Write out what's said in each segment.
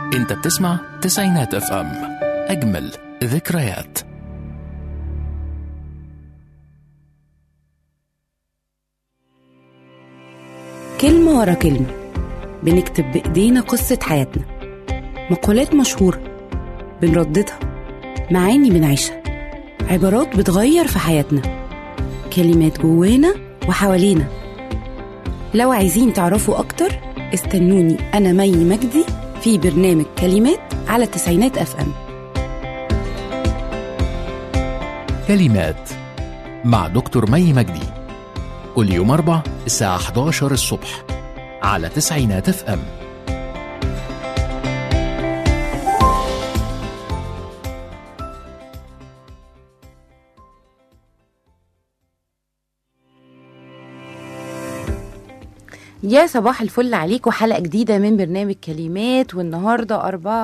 انت بتسمع تسعينات اف ام اجمل ذكريات كلمة ورا كلمة بنكتب بإيدينا قصة حياتنا مقولات مشهورة بنرددها معاني بنعيشها عبارات بتغير في حياتنا كلمات جوانا وحوالينا لو عايزين تعرفوا أكتر استنوني أنا مي مجدي في برنامج كلمات على التسعينات أف أم كلمات مع دكتور مي مجدي كل يوم أربع الساعة 11 الصبح على تسعينات اف ام يا صباح الفل عليكم حلقة جديدة من برنامج كلمات والنهاردة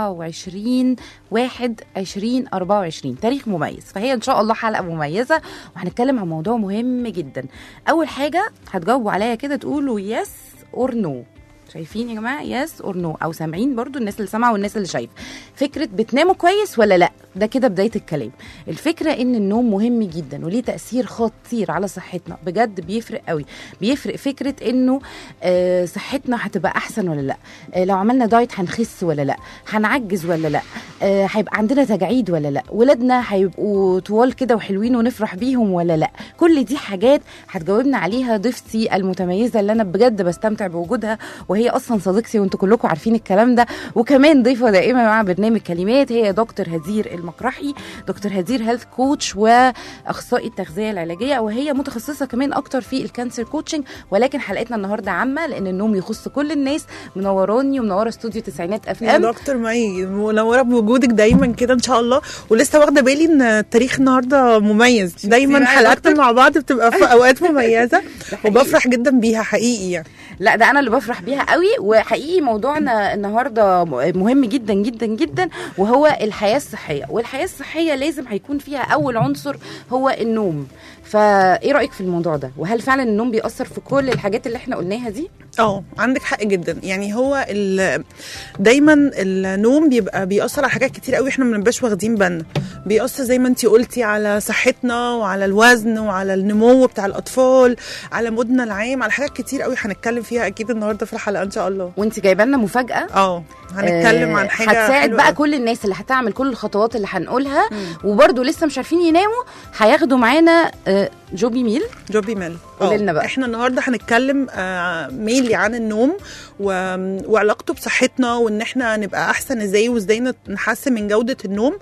24 واحد 20 24 تاريخ مميز فهي إن شاء الله حلقة مميزة وهنتكلم عن موضوع مهم جدا أول حاجة هتجاوبوا عليا كده تقولوا يس اور نو شايفين يا جماعه يس اور نو او سامعين برضو الناس اللي سامعه والناس اللي شايفه فكره بتناموا كويس ولا لا ده كده بدايه الكلام الفكره ان النوم مهم جدا وليه تاثير خطير على صحتنا بجد بيفرق قوي بيفرق فكره انه آه صحتنا هتبقى احسن ولا لا آه لو عملنا دايت هنخس ولا لا هنعجز ولا لا آه هيبقى عندنا تجاعيد ولا لا ولادنا هيبقوا طوال كده وحلوين ونفرح بيهم ولا لا كل دي حاجات هتجاوبنا عليها ضيفتي المتميزه اللي انا بجد بستمتع بوجودها وهي اصلا صديقتي وانتوا كلكم عارفين الكلام ده وكمان ضيفه دائمه مع برنامج كلمات هي دكتور هدير المقرحي دكتور هدير هيلث كوتش واخصائي التغذيه العلاجيه وهي متخصصه كمان اكتر في الكانسر كوتشنج ولكن حلقتنا النهارده عامه لان النوم يخص كل الناس منوراني ومنوره استوديو تسعينات اف يا ام دكتور مي منوره بوجودك دايما كده ان شاء الله ولسه واخده بالي ان التاريخ النهارده مميز دايما بقى يا حلقاتنا دكتور؟ مع بعض بتبقى في اوقات مميزه حقيقي. وبفرح جدا بيها حقيقي يعني لا ده انا اللي بفرح بيها قوي وحقيقي موضوعنا النهارده مهم جدا جدا جدا وهو الحياه الصحيه والحياه الصحيه لازم هيكون فيها اول عنصر هو النوم فايه رايك في الموضوع ده وهل فعلا النوم بيأثر في كل الحاجات اللي احنا قلناها دي اه عندك حق جدا يعني هو ال- دايما النوم بيبقى بيأثر على حاجات كتير قوي احنا ما بنبقاش واخدين بالنا بيأثر زي ما انتي قلتي على صحتنا وعلى الوزن وعلى النمو بتاع الاطفال على مودنا العام على حاجات كتير قوي هنتكلم فيها اكيد النهارده في الحلقه ان شاء الله وانت جايبه لنا مفاجاه اه هنتكلم آه، عن حاجه هتساعد حلوة بقى أوي. كل الناس اللي هتعمل كل الخطوات اللي هنقولها وبرده لسه مش عارفين يناموا هياخدوا معانا آه، جوبي ميل جوبي ميل قولي آه، لنا بقى. احنا النهارده هنتكلم آه ميلي عن النوم و... وعلاقته بصحتنا وان احنا نبقى احسن ازاي وازاي نت- نحسن من جوده النوم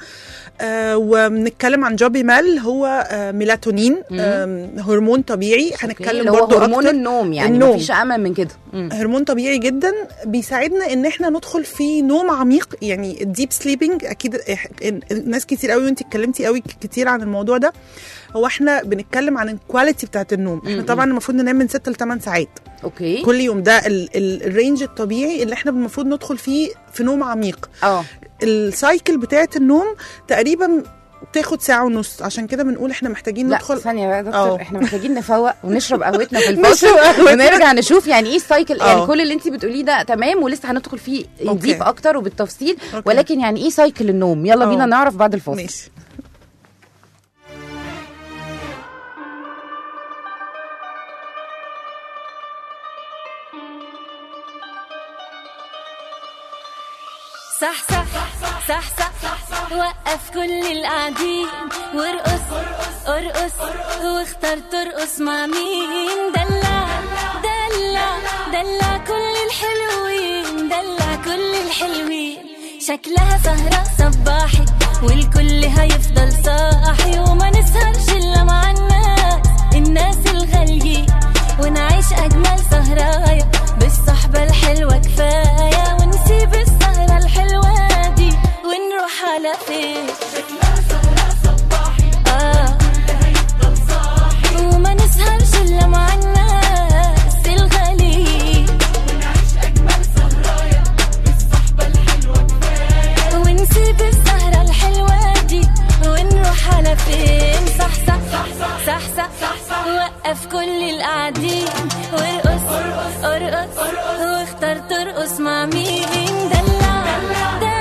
آه وبنتكلم عن جوبي ميل هو آه ميلاتونين آه هرمون طبيعي أوكي، هنتكلم اللي هو برضو هرمون اكتر النوم يعني النوم. مفيش امل من كده مم. هرمون طبيعي جدا بيساعدنا ان احنا ندخل في نوم عميق يعني الديب سليبنج اكيد إح- ناس كتير قوي وانت اتكلمتي قوي كتير عن الموضوع ده هو احنا بنتكلم عن الكواليتي بتاعت النوم احنا م-م. طبعا المفروض ننام من 6 ل 8 ساعات اوكي كل يوم ده ال- ال- الرينج الطبيعي اللي احنا المفروض ندخل فيه في نوم عميق اه السايكل بتاعت النوم تقريبا تاخد ساعة ونص عشان كده بنقول احنا محتاجين لا ندخل ثانية بقى يا دكتور أه. احنا محتاجين نفوق ونشرب قهوتنا في الفصل نشرب قهوتنا. ونرجع نشوف يعني ايه السايكل يعني أه. كل اللي انت بتقوليه ده تمام ولسه هندخل فيه أوكي. ديب اكتر وبالتفصيل أوكي. ولكن يعني ايه سايكل النوم يلا أه. بينا نعرف بعد الفاصل ماشي صح صح صح صح وقف كل القاعدين وارقص ارقص واختار ترقص مع مين دلع دلع دلع كل الحلوين دلع كل الحلوين شكلها سهرة صباحي والكل هيفضل صاحي وما نسهرش الا مع الناس الناس الغاليين ونعيش اجمل سهرايا بالصحبة الحلوة كفاية ونسيب السهرة الحلوة دي ونروح على فين آه. وما نسهرش الا مع الناس الغاليين ونسيب السهرة الحلوة دي ونروح على فين صح صح صح صح صح وقف كل القاعدين وارقص ارقص واختار ترقص مع مين دلع دلع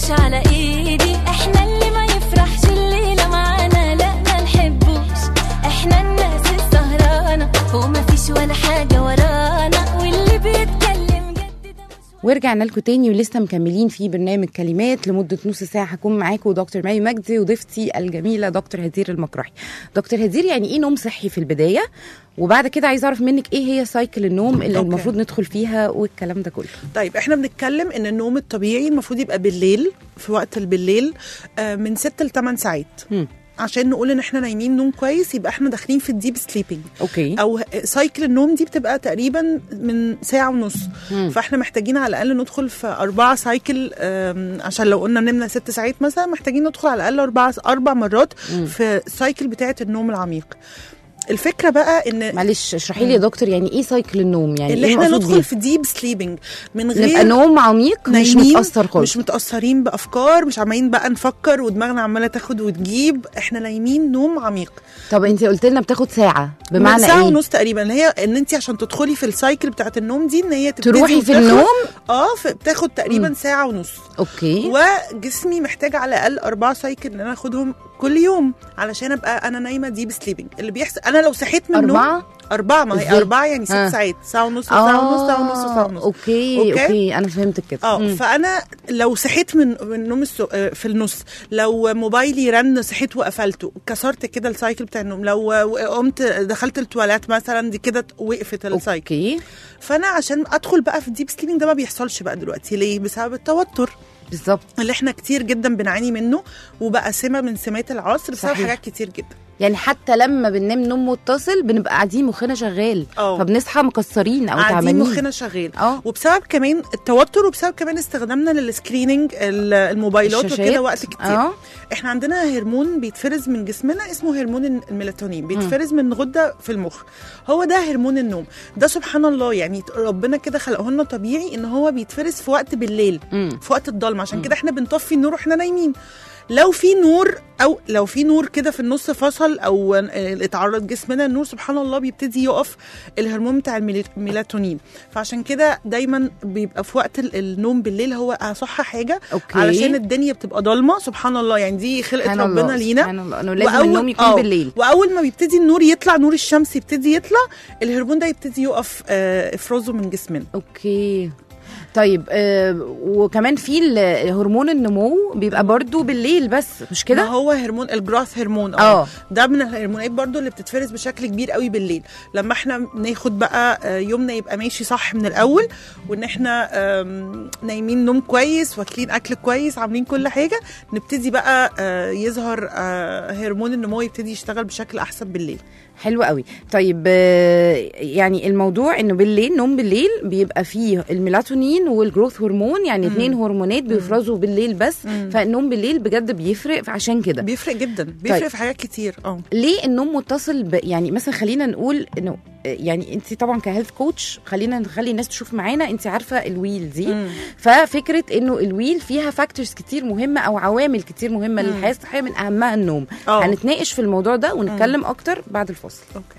يبقاش على ايدي احنا اللي ما يفرحش الليلة معانا لا ما نحبوش احنا الناس السهرانة وما فيش ولا حاجة ورانا واللي بيتكلم جد ده مش ورجعنا لكم تاني ولسه مكملين في برنامج كلمات لمده نص ساعه هكون معاكم دكتور مي مجدي وضيفتي الجميله دكتور هدير المقرحي دكتور هدير يعني ايه نوم صحي في البدايه وبعد كده عايزه اعرف منك ايه هي سايكل النوم اللي أوكي. المفروض ندخل فيها والكلام ده كله طيب احنا بنتكلم ان النوم الطبيعي المفروض يبقى بالليل في وقت بالليل آه، من 6 ل 8 ساعات مم. عشان نقول ان احنا نايمين نوم كويس يبقى احنا داخلين في الديب سليبنج اوكي او سايكل النوم دي بتبقى تقريبا من ساعه ونص مم. فاحنا محتاجين على الاقل ندخل في اربعه سايكل آم، عشان لو قلنا نمنا ست ساعات مثلا محتاجين ندخل على الاقل اربع اربع مرات مم. في السايكل بتاعه النوم العميق الفكره بقى ان معلش اشرحي لي يا دكتور يعني ايه سايكل النوم يعني اللي ايه احنا المقصود ندخل بيه؟ في ديب سليبنج من غير نبقى نوم عميق مش نايمين، متاثر خالص مش متاثرين بافكار مش عمالين بقى نفكر ودماغنا عماله تاخد وتجيب احنا نايمين نوم عميق طب انت قلت لنا بتاخد ساعه بمعنى ساعه ايه ونص تقريبا اللي هي ان انت عشان تدخلي في السايكل بتاعه النوم دي ان هي تبتدي تروحي في وتخلص. النوم اه ف- بتاخد تقريبا ساعه ونص اوكي وجسمي محتاج على الاقل اربع سايكل ان انا اخدهم كل يوم علشان ابقى انا نايمه ديب سليبنج اللي بيحصل انا لو صحيت من النوم اربعه اربعه ما هي إزاي؟ اربعه يعني ست آه. ساعات ساعه ونص وساعه ونص ساعه ونص وساعه ونص اوكي أوكي؟ اوكي انا فهمتك كده اه مم. فانا لو صحيت من من النوم السو... آه، في النص لو موبايلي رن صحيت وقفلته كسرت كده السايكل بتاع النوم لو قمت دخلت التواليت مثلا دي كده وقفت السايكل اوكي فانا عشان ادخل بقى في الديب سليبنج ده ما بيحصلش بقى دلوقتي ليه بسبب التوتر بالظبط اللي احنا كتير جدا بنعاني منه وبقى سمه من سمات العصر بسبب صحيح. حاجات كتير جدا يعني حتى لما بننام نوم متصل بنبقى قاعدين مخنا شغال اه. فبنصحى مكسرين او قاعدين تعبانين مخنا شغال اه وبسبب كمان التوتر وبسبب كمان استخدامنا للسكريننج ال- الموبايلات الشاشات. وكده وقت كتير اه احنا عندنا هرمون بيتفرز من جسمنا اسمه هرمون الميلاتونين بيتفرز من غده في المخ هو ده هرمون النوم ده سبحان الله يعني ربنا كده خلقه لنا طبيعي ان هو بيتفرز في وقت بالليل مم. في وقت الضلمه عشان كده احنا بنطفي النور واحنا نايمين لو في نور او لو في نور كده في النص فصل او اه، اتعرض جسمنا النور سبحان الله بيبتدي يقف الهرمون بتاع الميل- الميلاتونين فعشان كده دايما بيبقى في وقت ال- النوم بالليل هو اصح حاجه اوكي علشان الدنيا بتبقى ضلمه سبحان الله يعني دي خلقه سبحان ربنا الله لينا سبحان الله انه لازم وأول- النوم يكون آه، بالليل واول ما بيبتدي النور يطلع نور الشمس يبتدي يطلع الهرمون ده يبتدي يقف آه، افرازه من جسمنا اوكي طيب آه وكمان في ال- هرمون النمو بيبقى برضو بالليل بس مش ما كده هو هرمون الجراث هرمون اه ده من الهرمونات برضو اللي بتتفرز بشكل كبير قوي بالليل لما احنا ناخد بقى آه، يومنا يبقى ماشي صح من الاول وان احنا آم، نايمين نوم كويس واكلين اكل كويس عاملين كل حاجه نبتدي بقى آه، يظهر آه، هرمون النمو يبتدي يشتغل بشكل احسن بالليل حلو قوي طيب آه، يعني الموضوع انه بالليل نوم بالليل بيبقى فيه الميلاتونين والجروث هرمون يعني اتنين هرمونات بيفرزوا بالليل بس فالنوم بالليل بجد بيفرق عشان كده بيفرق جدا بيفرق طيب. في حاجات كتير اه ليه النوم متصل ب... يعني مثلا خلينا نقول انه يعني انت طبعا كهيلث كوتش خلينا نخلي الناس تشوف معانا انت عارفه الويل دي مم. ففكره انه الويل فيها فاكتورز كتير مهمه او عوامل كتير مهمه للحياه الصحيه من اهمها النوم اه هنتناقش في الموضوع ده ونتكلم اكتر بعد الفاصل اوكي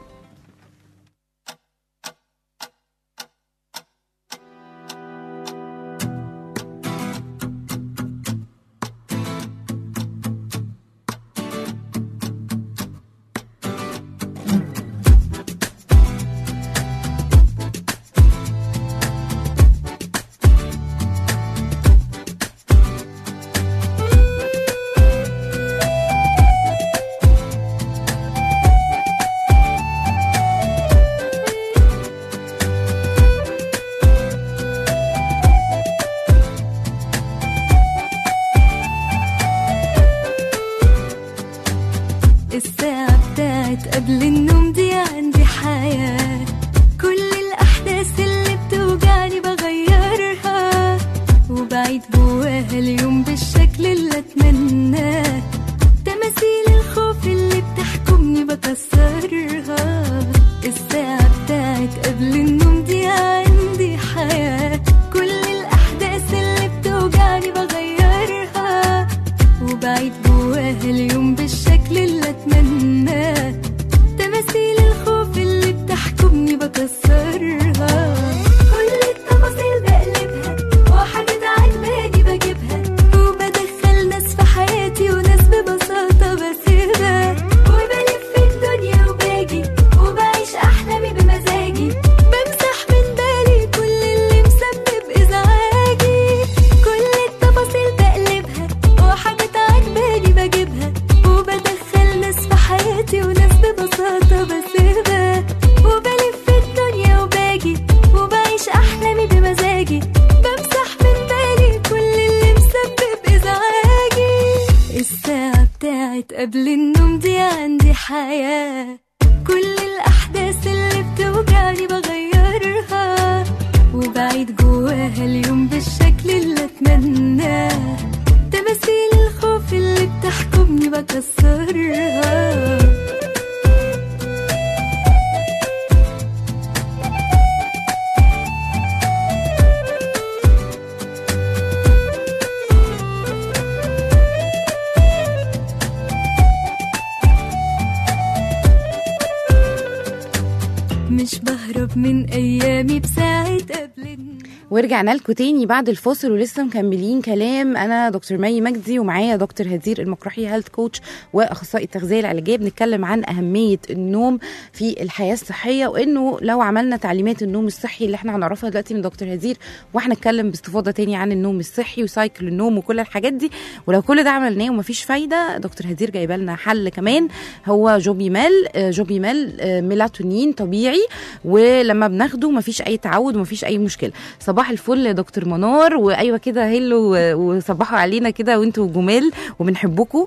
الساعة بتاعت قبل النوم دي عندي حياة كل الأحداث اللي بتوجعني بغيرها وبعيد جواها اليوم بالشكل اللي أتمناه تماثيل الخوف اللي بتحكمني بكسرها الساعة بتاعت قبل النوم دي عندي حياة كل الأحداث اللي بتوجعني بغيرها وبعيد جواها اليوم بالشكل اللي اتمناه تماثيل الخوف اللي بتحكمني بكسرها كل التفاصيل بقلبها وحاجات عجباني بجيبها قبل النوم دي عندي حياة كل الأحداث اللي بتوجعني بغيرها وبعيد جواها اليوم بالشكل اللي أتمناه تماثيل الخوف اللي بتحكمني بكسرها مش بهرب من أيامي بساعة قبل النوم ورجعنا لكم تاني بعد الفاصل ولسه مكملين كلام انا دكتور مي مجدي ومعايا دكتور هدير المقرحي هيلث كوتش واخصائي التغذيه العلاجيه بنتكلم عن اهميه النوم في الحياه الصحيه وانه لو عملنا تعليمات النوم الصحي اللي احنا هنعرفها دلوقتي من دكتور هدير واحنا نتكلم باستفاضه تاني عن النوم الصحي وسايكل النوم وكل الحاجات دي ولو كل ده عملناه ومفيش فايده دكتور هدير جايبه لنا حل كمان هو جوبيمال آه، جوبيمال آه، ميلاتونين طبيعي ولما بناخده مفيش اي تعود ومفيش اي مشكله صباح الفل يا دكتور منار وايوه كده هيلو و- وصبحوا علينا كده وانتوا جمال وبنحبكم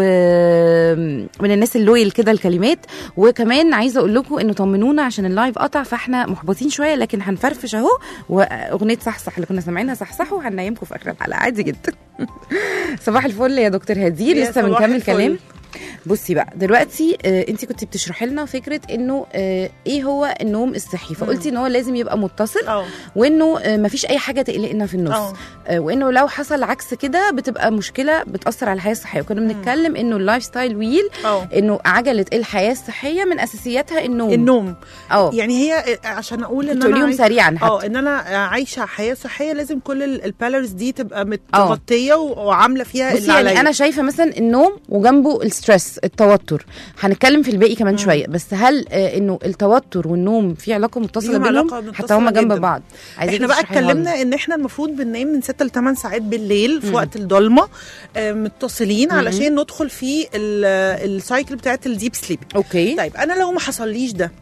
ومن الناس اللويل كده الكلمات وكمان عايزه اقول لكم انه طمنونا عشان اللايف قطع فاحنا محبطين شويه لكن هنفرفش اهو واغنيه صحصح اللي كنا سامعينها صحصحوا هننيمكم في اخر الحلقه عادي جدا صباح الفل يا دكتور هدير يا لسه صباح بنكمل الفل. كلام بصي بقى دلوقتي آه انت كنت بتشرحي لنا فكره انه آه ايه هو النوم الصحي فقلتي ان هو لازم يبقى متصل اه وانه آه مفيش اي حاجه تقلقنا في النص اه آه وانه لو حصل عكس كده بتبقى مشكله بتاثر على الحياه الصحيه وكنا بنتكلم انه اللايف ستايل ويل اه انه عجله الحياه الصحيه من اساسياتها النوم النوم اه يعني هي عشان اقول ان كنت انا اليوم عايز- سريعا اه حتى ان انا عايشه حياه صحيه لازم كل البالرز دي تبقى متغطيه و- وعامله فيها بصي اللي يعني عليا انا شايفه مثلا النوم وجنبه الستريس التوتر هنتكلم في الباقي كمان شويه بس هل آه انه التوتر والنوم في علاقه متصله ليهم بينهم علاقة حتى هما متصلة جنب جداً. بعض عايزاكي احنا بقى تشرحيها لنا. اتكلمنا ان احنا المفروض بننام من 6 ل 8 ساعات بالليل في وقت الضلمه آه، متصلين علشان ندخل في ال- السايكل بتاعت الديب سليب اوكي طيب انا لو ما حصليش ده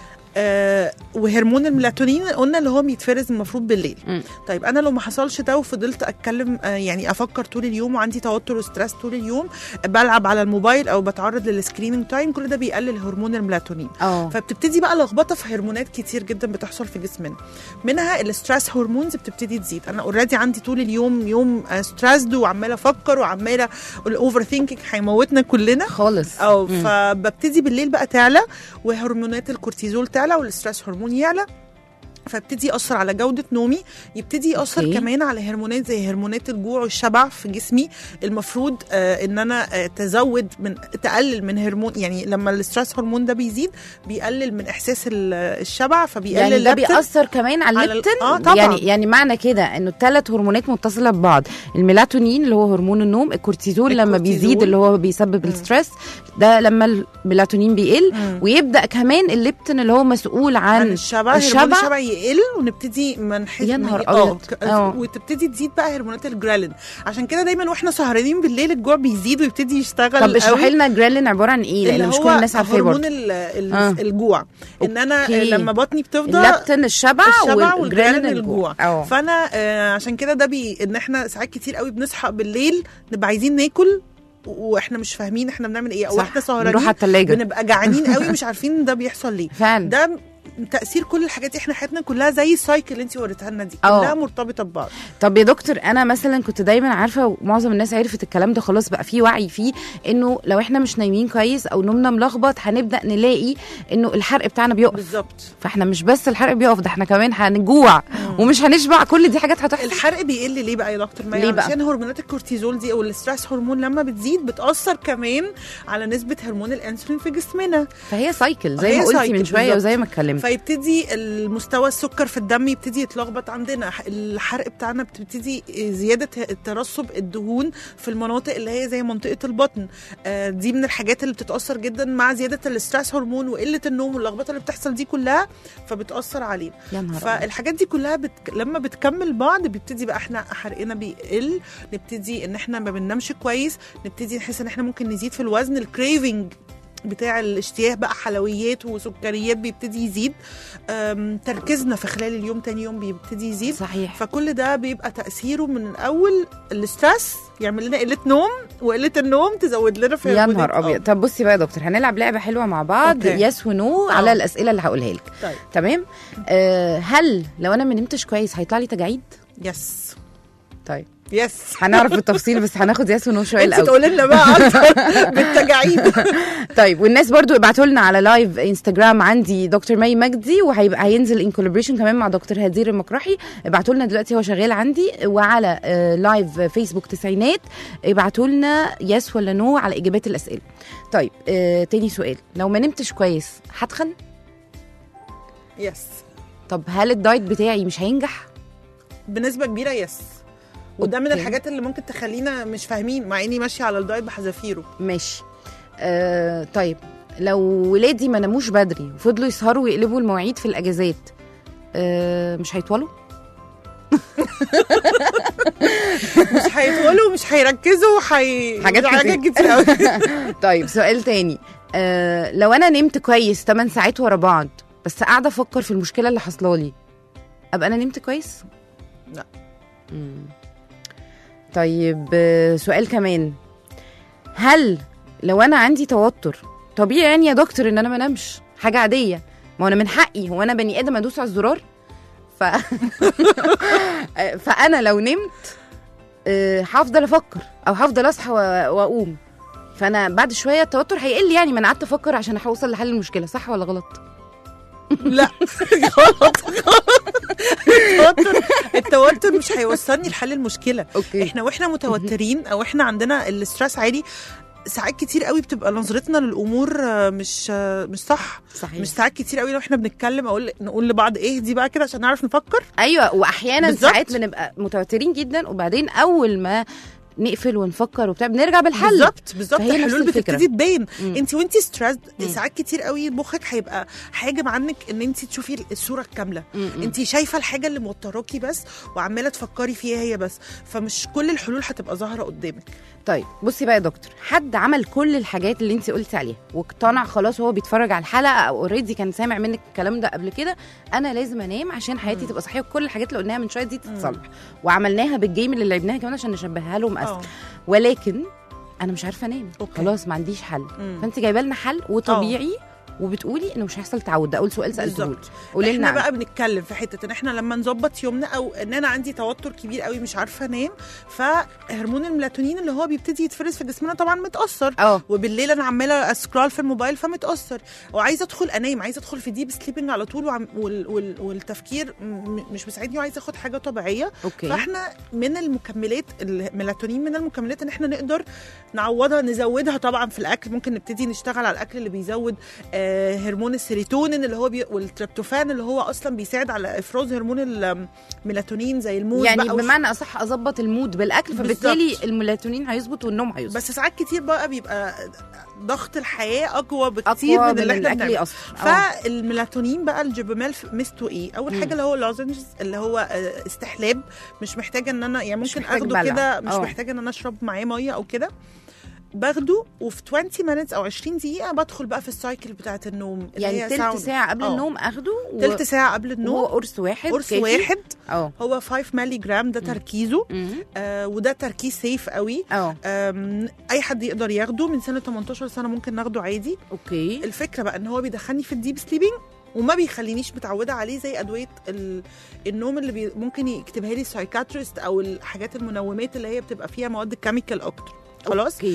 آه وهرمون الميلاتونين قلنا اللي هو بيتفرز المفروض بالليل مم. طيب انا لو ما حصلش ده وفضلت اتكلم آه يعني افكر طول اليوم وعندي توتر وستريس طول اليوم بلعب على الموبايل او بتعرض للسكريننج تايم كل ده بيقلل هرمون الميلاتونين اه فبتبتدي بقى لخبطه في هرمونات كتير جدا بتحصل في جسمنا منها الاسترس هرمونز بتبتدي تزيد انا اوريدي عندي طول اليوم يوم ستريسد وعماله افكر وعماله الاوفر ثينكينج هيموتنا كلنا خالص او مم. فببتدي بالليل بقى تعلى وهرمونات الكورتيزول تعلى والستريس هرمون يعلى فابتدي ياثر على جوده نومي يبتدي ياثر أوكي. كمان على هرمونات زي هرمونات الجوع والشبع في جسمي المفروض آه ان انا آه تزود من تقلل من هرمون يعني لما الاسترس هرمون ده بيزيد بيقلل من احساس ال- الشبع فبيقلل يعني ده الليبتين. بيأثر كمان على على ال- الليبتين آه طبعاً. يعني يعني معنى كده انه الثلاث هرمونات متصله ببعض الميلاتونين اللي هو هرمون النوم الكورتيزول لما الكورتيزول. بيزيد اللي هو بيسبب الستريس ده لما الميلاتونين بيقل مم. ويبدا كمان الليبتين اللي هو مسؤول عن, عن الشبع الشبع. هرمون الشبع يقل ونبتدي ما نحس يا نهار من- آه، أبيض. ك- آه. وتبتدي تزيد بقى هرمونات الجرالين عشان كده دايما واحنا سهرانين بالليل الجوع بيزيد ويبتدي يشتغل طب اشرحي قوي. لنا الجريلين عباره عن ايه اللي لان مش هو كل الناس عارفاه هرمون برضه ال- ال- آه. الجوع ان انا أوكي. لما بطني بتفضى الليبتين الشبع, الشبع والجريلين والجرالين الجوع الجوع اه فانا آه عشان كده ده بي ان احنا ساعات كتير قوي بنصحى بالليل نبقى عايزين ناكل واحنا مش فاهمين احنا بنعمل ايه او صح. احنا نروح سهرانين على الثلاجه بنبقى جعانين قوي مش عارفين ده بيحصل ليه فعلا ده تاثير كل الحاجات دي احنا حياتنا كلها زي السايكل اللي انت وريتها لنا دي اه. كلها مرتبطه ببعض طب يا دكتور انا مثلا كنت دايما عارفه ومعظم الناس عرفت الكلام ده خلاص بقى في وعي فيه انه لو احنا مش نايمين كويس او نومنا ملخبط هنبدا نلاقي انه الحرق بتاعنا بيقف بالظبط فاحنا مش بس الحرق بيقف ده احنا كمان هنجوع ومش هنشبع كل دي حاجات هتحصل الحرق بيقل ليه بقى يا دكتور مايا ليه بقى؟ عشان هرمونات الكورتيزول دي او الاسترس هرمون لما بتزيد بتاثر كمان على نسبه هرمون الانسولين في جسمنا فهي سايكل زي هي ما قلتي سايكل من شويه بالظبط. وزي ما اتكلمت فيبتدي المستوى السكر في الدم يبتدي يتلخبط عندنا الحرق بتاعنا بتبتدي زياده ترسب الدهون في المناطق اللي هي زي منطقه البطن آه، دي من الحاجات اللي بتتاثر جدا مع زياده الاسترس هرمون وقله النوم واللخبطه اللي بتحصل دي كلها فبتاثر علينا يا نهار أبيض. فالحاجات دي كلها بت... لما بتكمل بعض بيبتدي بقى احنا حرقنا بيقل نبتدي ان احنا ما بننامش كويس نبتدي نحس ان احنا ممكن نزيد في الوزن الكريفنج بتاع الاشتياه بقى حلويات وسكريات بيبتدي يزيد أم، تركيزنا في خلال اليوم تاني يوم بيبتدي يزيد صحيح فكل ده بيبقى تاثيره من الاول الاسترس يعمل لنا قله نوم وقله النوم تزود لنا في يا هرمونات- نهار ابيض آه. طب بصي بقى يا دكتور هنلعب لعبه حلوه مع بعض أوكي. يس ونو على آه. الاسئله اللي هقولها لك طيب تمام آه هل لو انا ما نمتش كويس هيطلع لي تجاعيد يس طيب يس هنعرف بالتفصيل بس هناخد يس ونو شويه انت الاول تقولي لنا بقى اكتر بالتجاعيد طيب والناس برضو ابعتوا لنا على لايف انستجرام عندي دكتور مي مجدي وهيبقى هينزل ان كولابريشن كمان مع دكتور هدير المقرحي ابعتوا لنا دلوقتي هو شغال عندي وعلى آه، لايف فيسبوك تسعينات ابعتوا لنا يس ولا نو على اجابات الاسئله طيب آه تاني سؤال لو ما نمتش كويس هتخن يس طب هل الدايت بتاعي مش هينجح بنسبه كبيره يس وده من أوكي. الحاجات اللي ممكن تخلينا مش فاهمين مع اني ماشيه على الدايت بحذافيره ماشي آه طيب لو ولادي ما ناموش بدري وفضلوا يسهروا ويقلبوا المواعيد في الاجازات آه مش هيطولوا مش هيطولوا مش هيركزوا حي... حاجات حاجات كتير. كتير قوي طيب سؤال تاني آه لو انا نمت كويس 8 ساعات ورا بعض بس قاعده افكر في المشكله اللي حاصله لي ابقى انا نمت كويس لا. مم. طيب آه، سؤال كمان هل لو انا عندي توتر طبيعي يعني يا دكتور ان انا ما انامش حاجه عاديه ما انا من حقي هو انا بني ادم ادوس على الزرار ف فانا لو نمت آه، هفضل افكر او هفضل اصحى و- واقوم فانا بعد شويه التوتر هيقل يعني ما انا قعدت افكر عشان اوصل لحل المشكله صح ولا غلط لا غلط التوتر التوتر مش هيوصلني لحل المشكله اوكي احنا واحنا متوترين او احنا عندنا الاسترس عالي ساعات كتير قوي بتبقى نظرتنا للامور آه، مش آه، مش صح صحيح مش ساعات كتير قوي لو احنا بنتكلم اقول نقول لبعض اهدي بقى كده عشان نعرف نفكر ايوه واحيانا بالظبط. ساعات بنبقى متوترين جدا وبعدين اول ما نقفل ونفكر وبتاع بنرجع بالحل بالظبط بالظبط فهي نفس الحلول الفكرة. بتبتدي تبين مم. انت وانت ستريسد مم. ساعات كتير قوي مخك هيبقى حاجه عنك ان انت تشوفي الصوره الكامله م- م. انت شايفه الحاجه اللي موتراكي بس وعماله تفكري فيها هي بس فمش كل الحلول هتبقى ظاهره قدامك طيب بصي بقى يا دكتور حد عمل كل الحاجات اللي انت قلتي عليها واقتنع خلاص وهو بيتفرج على الحلقه او اوريدي كان سامع منك الكلام ده قبل كده انا لازم انام عشان حياتي تبقى صحيه وكل الحاجات اللي قلناها من شويه دي تتصلح وعملناها بالجيم اللي لعبناها كمان عشان نشبهها لهم اسهل اه ولكن انا مش عارفه انام أوكي. خلاص ما عنديش حل مم. فانت جايبه لنا حل وطبيعي وبتقولي انه مش هيحصل تعود ده اول سؤال سالته بالظبط. قولي لنا احنا عنه. بقى بنتكلم في حته ان احنا لما نظبط يومنا او ان انا عندي توتر كبير قوي مش عارفه انام فهرمون الميلاتونين اللي هو بيبتدي يتفرز في جسمنا طبعا متاثر اه وبالليل انا عماله اسكرول في الموبايل فمتاثر وعايزه ادخل انام عايزه ادخل في ديب سليبنج على طول وعم وال وال والتفكير م- مش مساعدني وعايزه اخد حاجه طبيعيه اوكي فاحنا من المكملات الميلاتونين من المكملات ان احنا نقدر نعوضها نزودها طبعا في الاكل ممكن نبتدي نشتغل على الاكل اللي بيزود آه هرمون السيروتونين اللي هو بي والتريبتوفان اللي هو اصلا بيساعد على افراز هرمون الميلاتونين زي الموز يعني بقى بمعنى اصح اظبط المود بالاكل فبالتالي بالظبط. الميلاتونين هيظبط والنوم هيظبط بس ساعات كتير بقى بيبقى ضغط الحياه اقوى بكتير اقوى من اللي احنا الاكل بنعمله اصلا آه. فالميلاتونين بقى الجبمال ميزته ايه اول مم. حاجه اللي هو اللوزنجز اللي هو آه، استحلاب مش محتاجه ان انا يعني مش ممكن محتاج اخده بلع. كده مش آه. محتاجه ان انا اشرب معاه ميه او كده باخده وفي 20 minutes او 20 دقيقه بدخل بقى في السايكل بتاعه النوم اللي يعني هي تلت ساوند. ساعه قبل آه. النوم اخده و- تلت ساعه قبل وهو النوم قرص واحد قرص كافي. واحد اه هو 5 مللي جرام ده تركيزه مم. آه وده تركيز سيف قوي اه آم، اي حد يقدر ياخده من سنه 18 سنه ممكن ناخده عادي اوكي الفكره بقى ان هو بيدخلني في الديب سليبنج وما بيخلينيش متعوده عليه زي ادويه ال... النوم اللي بي... ممكن يكتبها لي السايكاتريست او الحاجات المنومات اللي هي بتبقى فيها مواد كيميكال اكتر خلاص اوكي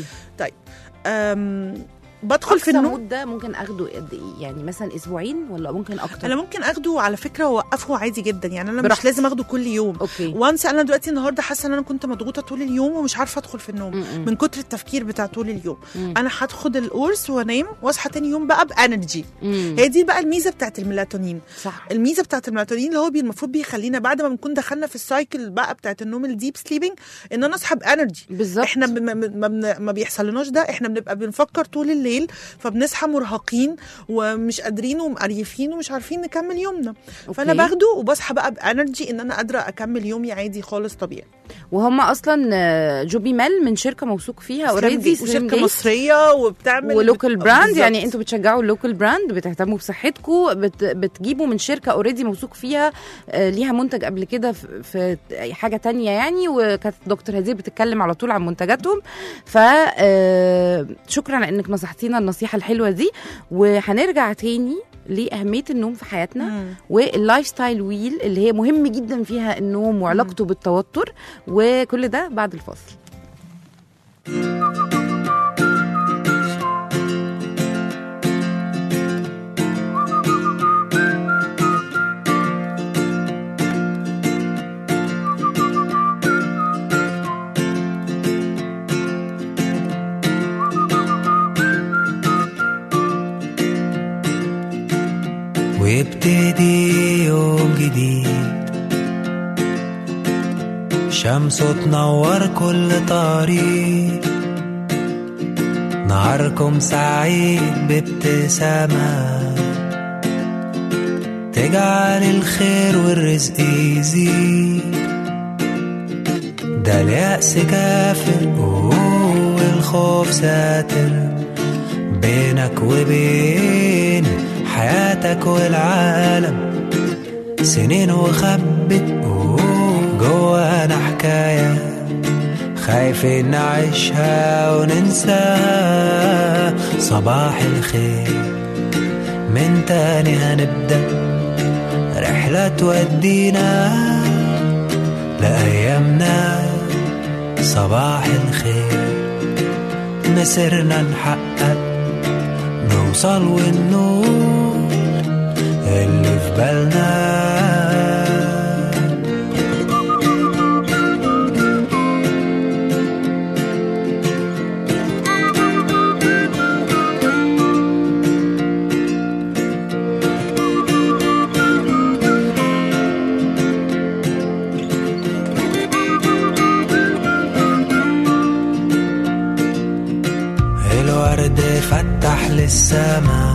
أم... بدخل في اقصى النوم مده ممكن اخده قد ايه يعني مثلا اسبوعين ولا ممكن اكتر انا ممكن اخده على فكره واوقفه عادي جدا يعني انا مش براحتك. لازم اخده كل يوم اوكي وانس انا دلوقتي النهارده حاسه ان انا كنت مضغوطه طول اليوم ومش عارفه ادخل في النوم م-م. من كتر التفكير بتاع طول اليوم مم. انا هاخد القرص وانام واصحى تاني يوم بقى بانرجي مم. هي دي بقى الميزه بتاعت الميلاتونين صح الميزه بتاعت الميلاتونين اللي هو بي- المفروض بيخلينا بعد ما بنكون دخلنا في السايكل بقى بتاعت النوم الديب سليبنج ان انا اصحى بانرجي بالظبط احنا ب- ما, ما, ما, ما بيحصلناش ده احنا بنبقى بنفكر طول الليل بالليل فبنصحى مرهقين ومش قادرين ومقريفين ومش عارفين نكمل يومنا فانا أوكي. باخده وبصحى بقى بانرجي ان انا قادره اكمل يومي عادي خالص طبيعي وهم اصلا آه، جوبي مال من شركه موثوق فيها اوريدي وشركه مصريه وبتعمل ولوكال بت- براند بالظبط. يعني انتوا بتشجعوا اللوكال براند بتهتموا بصحتكم بت بتجيبوا من شركه اوريدي موثوق فيها آه، ليها منتج قبل كده في, في أي حاجه تانية يعني وكانت دكتور هدير بتتكلم على طول عن منتجاتهم ف آه، شكرا على انك نصحتينا النصيحه الحلوه دي وهنرجع تاني لاهميه النوم في حياتنا مم. واللايف ستايل ويل اللي هي مهم جدا فيها النوم وعلاقته بالتوتر وكل ده بعد الفاصل ويبتدي يوم جديد شمسه تنور كل طريق نهاركم سعيد بابتسامة تجعل الخير والرزق يزيد ده اليأس كافر والخوف ساتر بينك وبين حياتك والعالم سنين وخبت جوانا حكاية خايفين نعيشها وننساها صباح الخير من تاني هنبدأ رحلة تودينا لأيامنا صباح الخير مسيرنا نحقق نوصل والنور اللي في بالنا الورد فتح للسما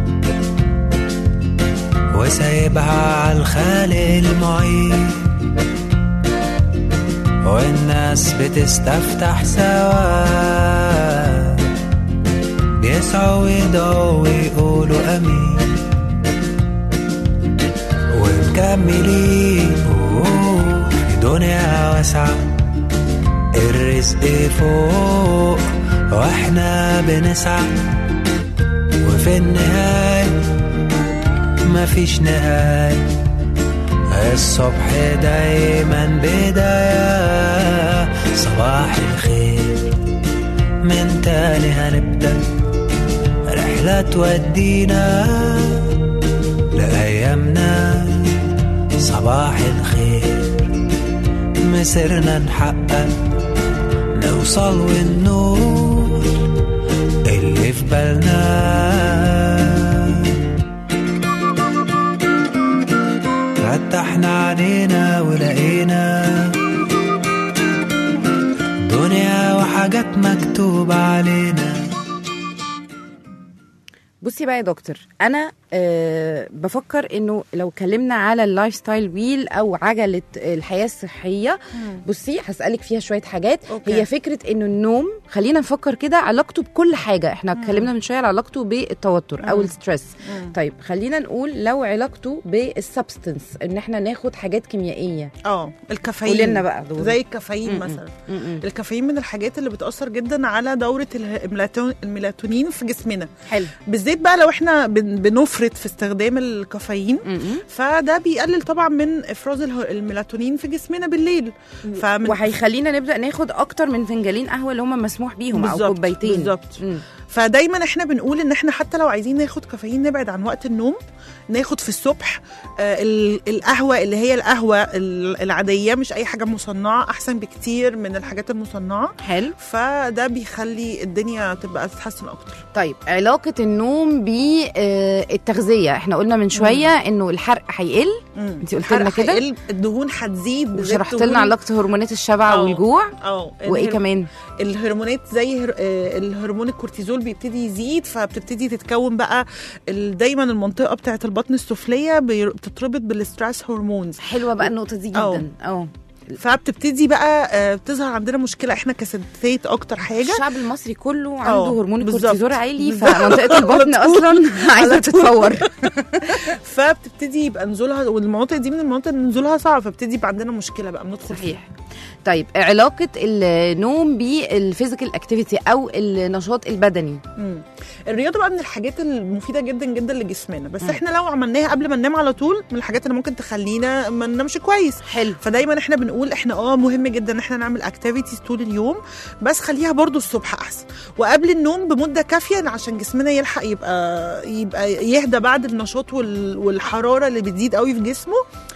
وسايبها على الخالق المعين والناس بتستفتح سوا بيسعوا ويدعوا ويقولوا امين ومكملين أوه، في دنيا واسعه الرزق فوق واحنا بنسعى وفي النهاية مفيش نهاية الصبح دايما بداية صباح الخير من تاني هنبدأ رحلة تودينا لأيامنا صباح الخير مسيرنا نحقق نوصل والنور اللي في بالنا فتحنا علينا ولقينا دنيا وحاجات مكتوبة علينا بصي بقى يا دكتور انا أه بفكر انه لو اتكلمنا على اللايف ستايل ويل او عجله الحياه الصحيه بصي هسالك فيها شويه حاجات أوكي. هي فكره انه النوم خلينا نفكر كده علاقته بكل حاجه احنا اتكلمنا من شويه على علاقته بالتوتر او الستريس طيب خلينا نقول لو علاقته بالسبستنس ان احنا ناخد حاجات كيميائيه اه الكافيين قولي لنا بقى دول. زي الكافيين م-م. مثلا م-م. الكافيين من الحاجات اللي بتاثر جدا على دوره اله- الميلاتون- الميلاتونين في جسمنا حلو بالذات بقى لو احنا بن- بنفرط في استخدام الكافيين م-م. فده بيقلل طبعا من افراز اله- الميلاتونين في جسمنا بالليل فمن وهيخلينا نبدا ناخد اكتر من فنجانين قهوه اللي هم مسموح بيهم او بالظبط، كوبايتين بالظبط. مم. فدايما احنا بنقول ان احنا حتى لو عايزين ناخد كافيين نبعد عن وقت النوم ناخد في الصبح آه ال- القهوه اللي هي القهوه ال- العاديه مش اي حاجه مصنعه احسن بكتير من الحاجات المصنعه حلو فده بيخلي الدنيا تبقى تتحسن اكتر طيب علاقة النوم بالتغذية احنا قلنا من شوية انه الحرق هيقل انت قلت لنا الحرق كده هيقل، الدهون هتزيد بالذات وشرحت دهون- لنا علاقة هرمونات الشبع أه. والجوع اه وايه الهر- كمان الهرمونات زي هر... آه، الهرمون الكورتيزول الكورتيزول بيبتدي يزيد فبتبتدي تتكون بقى ال- دايما المنطقه بتاعه البطن السفليه بي- بتتربط بالستريس هرمونز حلوه بقى النقطه دي أو. جدا اه فبتبتدي بقى آه، بتظهر عندنا مشكله احنا كستات اكتر حاجه الشعب المصري كله عنده اه، هرمون بالظبط. الكورتيزول عالي بالظبط. فمنطقه البطن على طول. اصلا عايزه تتفور فبتبتدي يبقى نزولها والمناطق دي من المناطق اللي نزولها صعب فبتبتدي يبقى عندنا مشكله بقى بندخل فيها صحيح طيب علاقه النوم بالفيزيكال اكتيفيتي او النشاط البدني مم. الرياضه بقى من الحاجات المفيده جدا جدا لجسمنا بس احنا لو عملناها قبل ما ننام على طول من الحاجات اللي ممكن تخلينا ما ننامش كويس حلو فدايما احنا بنقول احنا اه مهم جدا ان احنا نعمل اكتيفيتيز طول اليوم بس خليها برضو الصبح احسن وقبل النوم بمده كافيه عشان جسمنا يلحق يبقى يبقى يهدى بعد النشاط وال- والحراره اللي بتزيد قوي في جسمه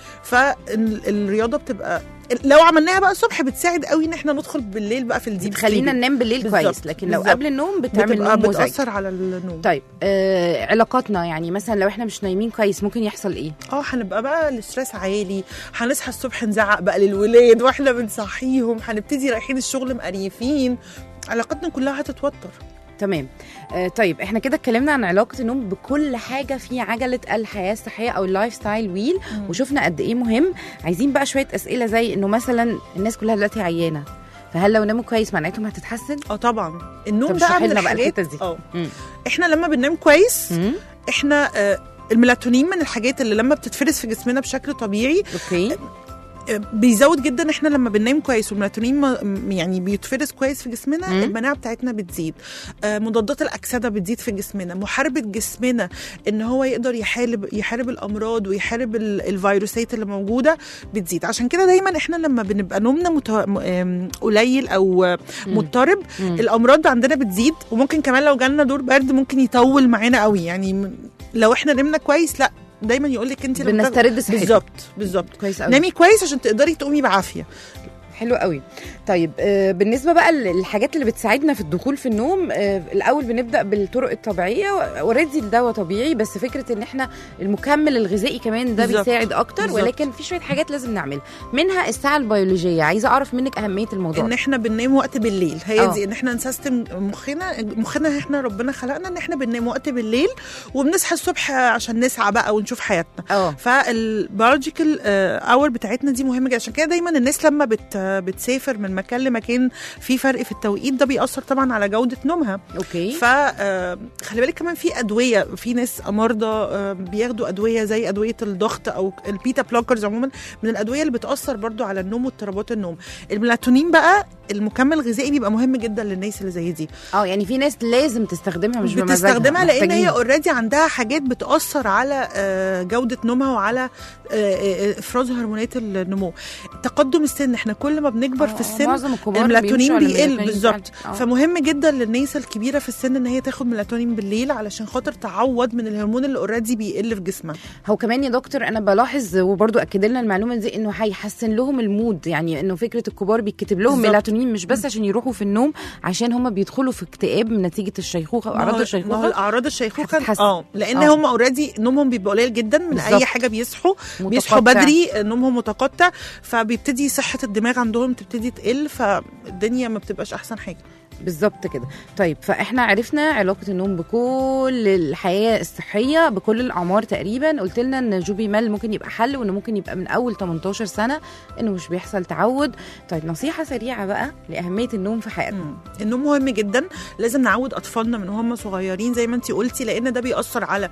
فالرياضه بتبقى لو عملناها بقى الصبح بتساعد قوي ان احنا ندخل بالليل بقى في الديب بتخلينا sleeping. ننام بالليل بالظبط، كويس لكن لو بالظبط. قبل النوم بتعمل بتبقى نوم مزعج بتاثر على النوم طيب آه علاقاتنا يعني مثلا لو احنا مش نايمين كويس ممكن يحصل ايه اه هنبقى بقى الاستريس عالي هنصحى الصبح نزعق بقى للولاد واحنا بنصحيهم هنبتدي رايحين الشغل مقريفين علاقتنا كلها هتتوتر تمام آه طيب احنا كده اتكلمنا عن علاقه النوم بكل حاجه في عجله الحياه الصحيه او اللايف ستايل ويل وشفنا قد ايه مهم عايزين بقى شويه اسئله زي انه مثلا الناس كلها دلوقتي عيانه فهل لو ناموا كويس معناتهم هتتحسن اه طبعا النوم طب بقى اشرحي من لنا بقى الحاجات الحتة دي. اه مم. احنا لما بننام كويس مم. احنا آه الميلاتونين من الحاجات اللي لما بتتفرز في جسمنا بشكل طبيعي اوكي آه، بيزود جدا احنا لما بننام كويس والميلاتونين ما- م- يعني بيتفرز كويس في جسمنا مم. المناعه بتاعتنا بتزيد آه، مضادات الاكسده بتزيد في جسمنا محاربه جسمنا ان هو يقدر يحارب يحارب الامراض ويحارب ال- الفيروسات اللي موجوده بتزيد عشان كده دايما احنا لما بنبقى نومنا مت... م- آم، قليل او آه، مم. مضطرب مم. الامراض عندنا بتزيد وممكن كمان لو جالنا دور برد ممكن يطول معانا قوي يعني م- لو احنا نمنا كويس لا دايما يقول لك انت لما تاخدي- بنسترد صحتنا بالظبط بالظبط كويس قوي نامي كويس عشان تقدري تقومي بعافيه حلو قوي طيب آه، بالنسبه بقى للحاجات اللي بتساعدنا في الدخول في النوم آه، الاول بنبدا بالطرق الطبيعيه اوريدي الدواء طبيعي بس فكره ان احنا المكمل الغذائي كمان ده بالظبط. بيساعد اكتر بالظبط. ولكن في شويه حاجات لازم نعملها منها الساعه البيولوجيه عايزه اعرف منك اهميه الموضوع ان ده. احنا بننام وقت بالليل هي آه. دي ان احنا نسيستم مخنا مخنا احنا ربنا خلقنا ان احنا بننام وقت بالليل وبنصحى الصبح عشان نسعى بقى ونشوف حياتنا اه فالبيولوجيكال اور بتاعتنا دي مهمه جدا عشان كده دايما الناس لما بت بتسافر من مكان لمكان في فرق في التوقيت ده بيأثر طبعا على جوده نومها اوكي ف آه، خلي بالك كمان في ادويه في ناس مرضى آه، بياخدوا ادويه زي ادويه الضغط او البيتا بلوكرز عموما من الادويه اللي بتاثر برضو على النوم واضطرابات النوم الميلاتونين بقى المكمل الغذائي بيبقى مهم جدا للناس اللي زي دي اه يعني في ناس لازم تستخدمها مش بمزاجها بتستخدمها لان هي محتاجين. اوريدي عندها حاجات بتاثر على آه، جوده نومها وعلى آه، آه، افراز هرمونات النمو تقدم السن احنا كل ما بنكبر آه، في السن معظم الكبار الميلاتونين بيمشوا على بيقل الميلاتونين بالظبط فعلاً. آه. فمهم جدا للناس الكبيره في السن ان هي تاخد ميلاتونين بالليل علشان خاطر تعوض من الهرمون اللي اوريدي بيقل في جسمها هو كمان يا دكتور انا بلاحظ وبرضو اكد لنا المعلومه دي انه هيحسن لهم المود يعني انه فكره الكبار بيتكتب لهم بالظبط. ميلاتونين مش بس عشان يروحوا في النوم عشان هم بيدخلوا في اكتئاب من نتيجه الشيخوخه ما هو- واعراض ما هو الشيخوخه الاعراض الشيخوخه هتتحسن. اه لان آه. هم اوريدي نومهم بيبقى قليل جدا من بالظبط. اي حاجه بيصحوا بيصحوا متقطع. بدري نومهم متقطع فبيبتدي صحه الدماغ عندهم تبتدي تقل فالدنيا ما بتبقاش احسن حاجه بالظبط كده طيب فاحنا عرفنا علاقه النوم بكل الحياه الصحيه بكل الاعمار تقريبا قلت لنا ان جوبي مال ممكن يبقى حل وانه ممكن يبقى من اول 18 سنه انه مش بيحصل تعود طيب نصيحه سريعه بقى لاهميه النوم في حياتنا مم. النوم مهم جدا لازم نعود اطفالنا من هم صغيرين زي ما انت قلتي لان ده بيأثر على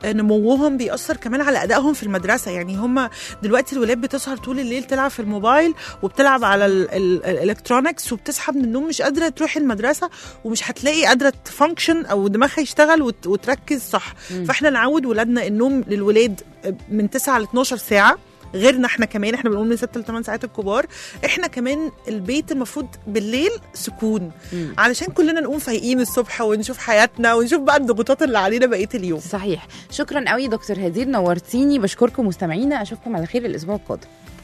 نموهم بيأثر كمان على ادائهم في المدرسه يعني هم دلوقتي الولاد بتسهر طول الليل تلعب في الموبايل وبتلعب على ال- ال- الالكترونكس وبتصحى من النوم مش قادره تروح المدرسه ومش هتلاقي قادره تفانكشن او دماغها يشتغل وت- وتركز صح مم. فاحنا نعود ولادنا النوم للولاد من 9 ل 12 ساعه غيرنا احنا كمان احنا بنقول من 6 ل 8 ساعات الكبار احنا كمان البيت المفروض بالليل سكون مم. علشان كلنا نقوم فايقين الصبح ونشوف حياتنا ونشوف بقى الضغوطات اللي علينا بقيه اليوم صحيح شكرا قوي دكتور هدير نورتيني بشكركم مستمعينا اشوفكم على خير الاسبوع القادم